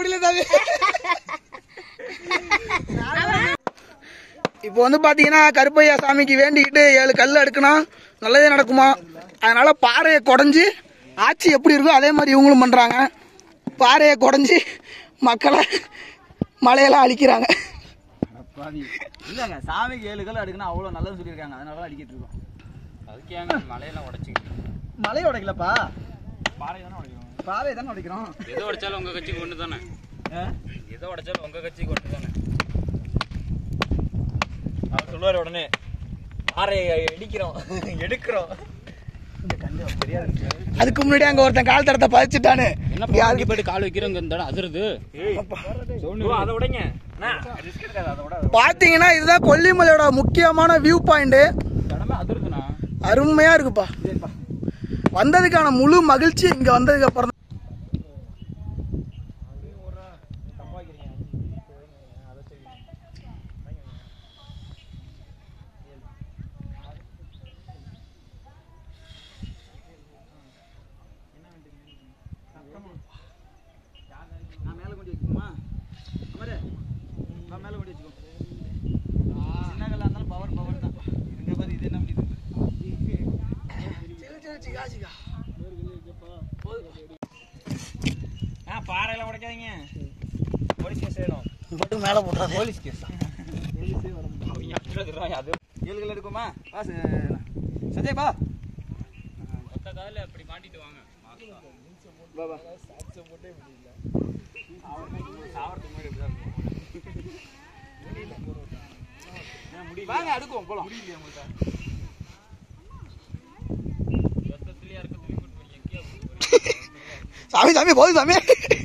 முடியல சாமி இப்போ வந்து பாத்தீங்கன்னா கருப்பையா சாமிக்கு வேண்டிக்கிட்டு ஏழு கல் எடுக்கணும் நல்லதே நடக்குமா அதனால பாறையை குடஞ்சி ஆட்சி எப்படி இருக்கோ அதே மாதிரி இவங்களும் பண்றாங்க பாறையை குடஞ்சி மக்களை மலையெல்லாம் அழிக்கிறாங்க பாதி இல்லைங்க சாமிக்கு ஏழு கல் அடுக்குன்னா அவ்வளோ நல்லதுன்னு சொல்லியிருக்காங்க அதனால தான் அடிக்கிட்டு இருக்கோம் அதுக்கு ஏங்க மலையெல்லாம் உடைச்சிக்கிட்டு மலை உடைக்கலப்பா பாறை தானே உடைக்கிறோம் பாறை தானே உடைக்கிறோம் எதை உடைச்சாலும் உங்க கட்சிக்கு ஒன்று தானே எதை உடைச்சாலும் உங்க கட்சிக்கு ஒன்று தானே அவர் சொல்லுவார் உடனே பாறையை இடிக்கிறோம் எடுக்கிறோம் அதுக்கு முன்னாடி அங்க ஒருத்தன் கால் தடத்தை பதிச்சுட்டானு என்ன யாருக்கு போயிட்டு கால் வைக்கிறோங்க இந்த இடம் அதிருது ஓ, அதை உடைங்க அண்ணா, risk எடுக்காத, அதை விட பாத்தீங்கன்னா இதுதான் கொல்லிமலையோட முக்கியமான வியூ பாயிண்ட் இடமே அதிருதுண்ணா அருமையா இருக்குப்பா வந்ததுக்கான முழு மகிழ்ச்சி இங்க வந்ததுக்கு அப்புறம் தான். நான் மேலே கொண்டு வச்சுக்கோமா அமரு நான் மேலே கொண்டு வச்சுக்கோ சின்ன கல்லா இருந்தாலும் பவர் பவர் தான் இங்க பாரு இது என்ன முடியுது ஆ பாறையெல்லாம் உடைக்காதீங்க போலீஸ் கேஸ் ஆயிடும் மட்டும் மேல போட்டாது போலீஸ் கேஸ் அது ஏழு கல் எடுக்குமா வா ச- சஞ்சய் பா மொத்த காலில் அப்படி மாட்டிட்டு வாங்க பா பா வாங்க அடுக்குவோம் போலாம் ரத்தத்துலயா இருக்கத்துலயும் கூட்டு போய் எங்கேயோ கூட்டு போறீங்க. சாமி சாமி போதும் சாமி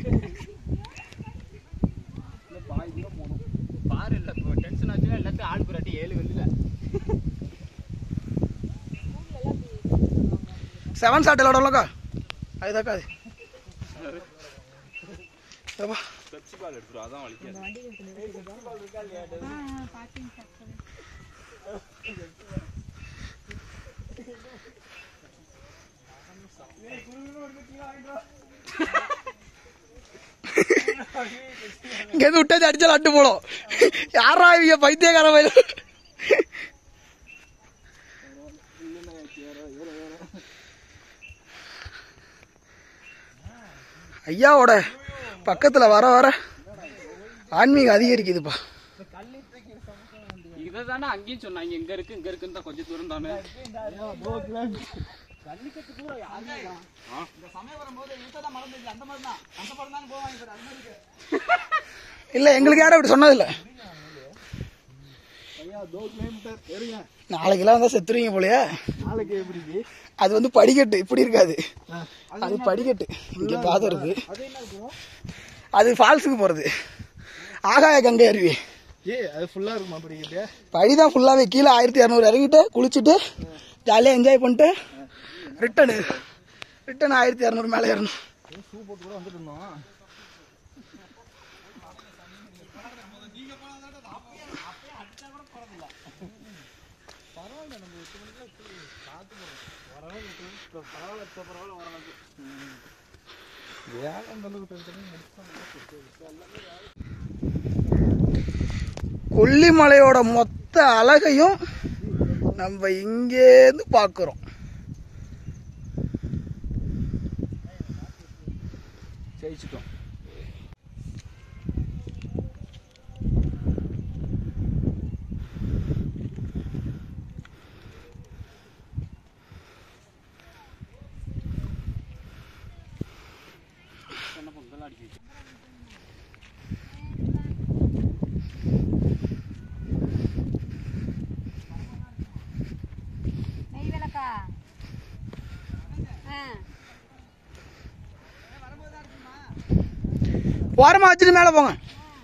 பாரு இல்ல இப்போ டென்ஷன் ஆச்சுன்னா எல்லாத்தையும் ஆள் புராட்டி ஏழு வெளியில செவன் ஷாட் விளாடலக்கா அதுதாக்கா அது ஏப்பா. இங்க இருந்து விட்டாச்சு அடிச்சாலும் அட்டு போடும் யாரா இவங்க பைத்தியக்கார பையன் ஐயாவோட பக்கத்துல வர வர ஆன்மீகம் அதிகரிக்குதுப்பா இதை தானே அங்கேயும் சொன்னாங்க இங்க இருக்கு இங்க இருக்குன்னு தான் கொஞ்சம் தூரம் தானே இந்த சமயம் வரும்போது இதான் மறந்து இல்லை அந்த மாதிரி தான் அந்த படம் தான் போவாங்க சார் அது மாதிரி இருக்கு. இல்ல எங்களுக்கு யாரும் அப்படி சொன்னதில்ல நாளைக்கெல்லாம் வந்தா செத்துருவீங்க போலயே நாளைக்கு எப்படி அது வந்து படிக்கட்டு இப்படி இருக்காது அது படிக்கட்டு இங்க பாதம் இருக்கு அது என்ன இருக்கும் அது ஃபால்ஸுக்கு போறது ஆகாய கங்கை அருவி ஏ அது ஃபுல்லா இருக்குமா படிக்கிட்டு படிதான் ஃபுல்லாவே கீழே ஆயிரத்தி இரநூறு இறங்கிட்டு குளிச்சுட்டு ஜாலியாக என்ஜாய் பண்ணிட்டு ரிட்டனு ரிட்டன் ஆயிரத்தி இரநூறு மேலே ஏறணும் ஷூ போட்டு கூட வந்துட்டு இருந்தோம் கொல்லிமலையோட மொத்த அழகையும் நம்ம இங்கேருந்து பார்க்குறோம் ஜெயிச்சிட்டோம் நெய் விளக்கா ஆ ஓரமாக வச்சுட்டு மேலே போங்க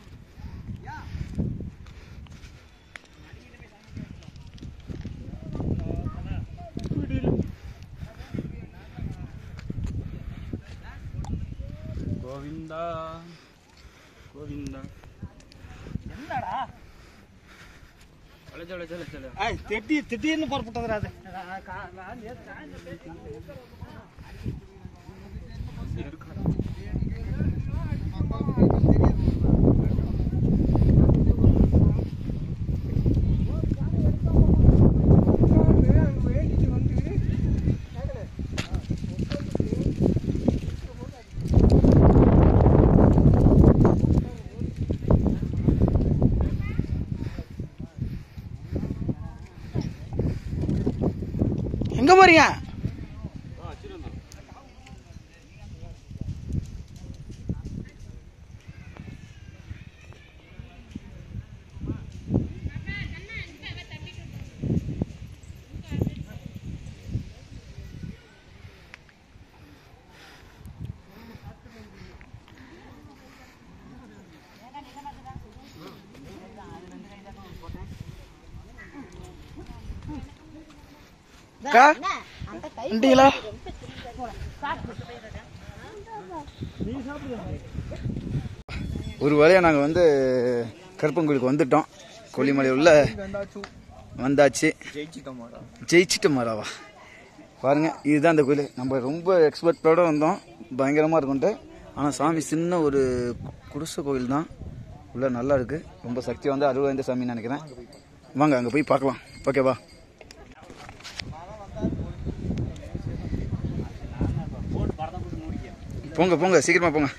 கோவிந்தா கோவிந்தா என்னடா அழைச்ச அழைச்ச அழைச்ச ஏய், திட்டி திடீர்னு புறப்பட்டதுடா அது இருக்கு வரீங்க அக்கா வந்துட்டீங்களா ஒரு வழியாக நாங்கள் வந்து கருப்பங்கோயிலுக்கு வந்துட்டோம் கொல்லிமலை உள்ள வந்தாச்சு ஜெயிச்சிட்டு மாறாவா பாருங்க இதுதான் அந்த கோயில் நம்ம ரொம்ப எக்ஸ்பர்ட்டோட வந்தோம் பயங்கரமாக இருக்கும்ட்டு ஆனால் சாமி சின்ன ஒரு குடிசை கோயில் தான் உள்ள நல்லா இருக்கு ரொம்ப சக்தி வந்து அறுபது வாய்ந்த சாமின்னு நினைக்கிறேன் வாங்க அங்கே போய் பார்க்கலாம் ஓகேவா போங்க போங்க சீக்கிரமா போங்க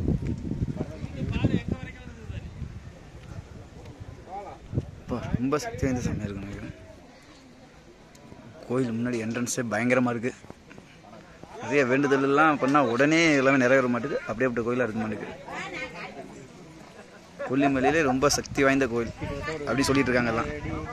அப்பா, ரொம்ப சக்தி வாய்ந்த சாமியாக இருக்கு நினைக்கிறேன் கோயில் முன்னாடி என்ட்ரன்ஸே பயங்கரமாக இருக்கு நிறைய வேண்டுதல் எல்லாம் பண்ணால் உடனே எல்லாமே நிறைவேற மாட்டேங்குது அப்படியே அப்படி கோயிலாக இருக்க மாட்டேங்குது கொல்லிமலையிலே ரொம்ப சக்தி வாய்ந்த கோயில் அப்படி சொல்லிட்டு இருக்காங்க எல்லாம்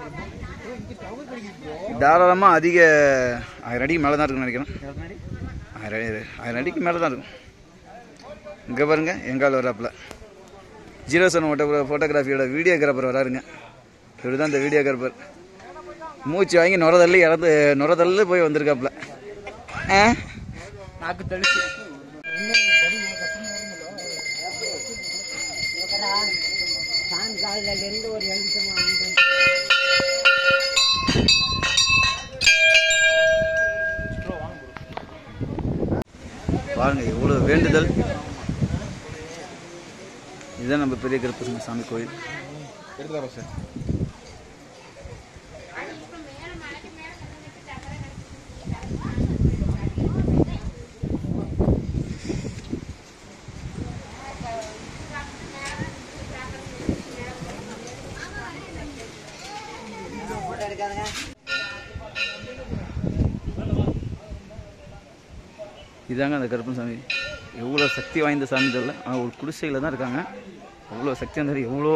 தாராளமாக அதிக ஆயிரம் அடிக்கு மேலே தான் இருக்குன்னு நினைக்கிறேன் ஆயிரம் ஆயிரம் அடிக்கு மேலே தான் இருக்கும் இங்கே பாருங்க எங்கால் வராப்புல ஜீரோ செவன் ஃபோட்டோ ஃபோட்டோகிராஃபியோட வீடியோகிராஃபர் வராருங்க இவர் தான் இந்த வீடியோகிராஃபர் மூச்சு வாங்கி நுரதள்ளி இறந்து நுரதள்ளு போய் வந்திருக்காப்புல ஆ பாருங்க எவ்வளோ வேண்டுதல் இதுதான் நம்ம பெரிய கருப்பசாமி சாமி கோயில் இதாங்க அந்த கருப்பன் சாமி எவ்வளோ சக்தி வாய்ந்த சாமி தெரியல ஆனால் ஒரு குடிசையில் தான் இருக்காங்க அவ்வளோ சக்தி வாய்ந்த எவ்வளோ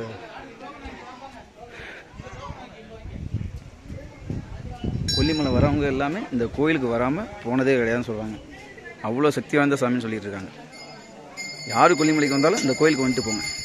கொல்லிமலை வரவங்க எல்லாமே இந்த கோயிலுக்கு வராமல் போனதே கிடையாதுன்னு சொல்கிறாங்க அவ்வளோ சக்தி வாய்ந்த சாமின்னு சொல்லிட்டு இருக்காங்க யார் கொல்லிமலைக்கு வந்தாலும் இந்த கோயிலுக்கு வந்துட்டு போங்க